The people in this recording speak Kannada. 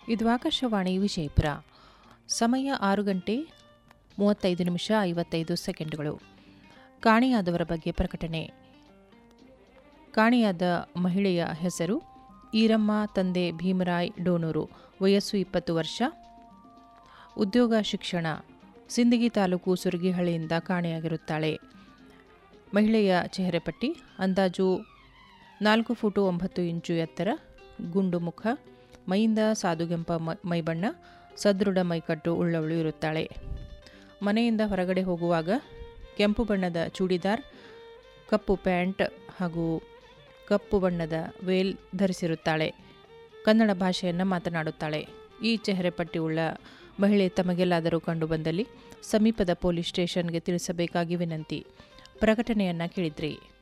ಇದು ಆಕಾಶವಾಣಿ ವಿಜಯಪುರ ಸಮಯ ಆರು ಗಂಟೆ ಮೂವತ್ತೈದು ನಿಮಿಷ ಐವತ್ತೈದು ಸೆಕೆಂಡುಗಳು ಕಾಣೆಯಾದವರ ಬಗ್ಗೆ ಪ್ರಕಟಣೆ ಕಾಣೆಯಾದ ಮಹಿಳೆಯ ಹೆಸರು ಈರಮ್ಮ ತಂದೆ ಭೀಮರಾಯ್ ಡೋನೂರು ವಯಸ್ಸು ಇಪ್ಪತ್ತು ವರ್ಷ ಉದ್ಯೋಗ ಶಿಕ್ಷಣ ಸಿಂದಗಿ ತಾಲೂಕು ಸುರಗಿಹಳ್ಳಿಯಿಂದ ಕಾಣೆಯಾಗಿರುತ್ತಾಳೆ ಮಹಿಳೆಯ ಚೆಹರೆ ಪಟ್ಟಿ ಅಂದಾಜು ನಾಲ್ಕು ಫುಟು ಒಂಬತ್ತು ಇಂಚು ಎತ್ತರ ಗುಂಡು ಮುಖ ಮೈಯಿಂದ ಸಾದುಗೆಂಪ ಮ- ಮೈಬಣ್ಣ ಸದೃಢ ಮೈಕಟ್ಟು ಉಳ್ಳವಳು ಇರುತ್ತಾಳೆ ಮನೆಯಿಂದ ಹೊರಗಡೆ ಹೋಗುವಾಗ ಕೆಂಪು ಬಣ್ಣದ ಚೂಡಿದಾರ್ ಕಪ್ಪು ಪ್ಯಾಂಟ್ ಹಾಗೂ ಕಪ್ಪು ಬಣ್ಣದ ವೇಲ್ ಧರಿಸಿರುತ್ತಾಳೆ ಕನ್ನಡ ಭಾಷೆಯನ್ನು ಮಾತನಾಡುತ್ತಾಳೆ ಈ ಚೆಹರೆ ಪಟ್ಟಿ ಉಳ್ಳ ಮಹಿಳೆ ತಮಗೆಲ್ಲಾದರೂ ಕಂಡುಬಂದಲ್ಲಿ ಸಮೀಪದ ಪೊಲೀಸ್ ಸ್ಟೇಷನ್ಗೆ ತಿಳಿಸಬೇಕಾಗಿ ವಿನಂತಿ ಪ್ರಕಟಣೆಯನ್ನು ಕೇಳಿದ್ರಿ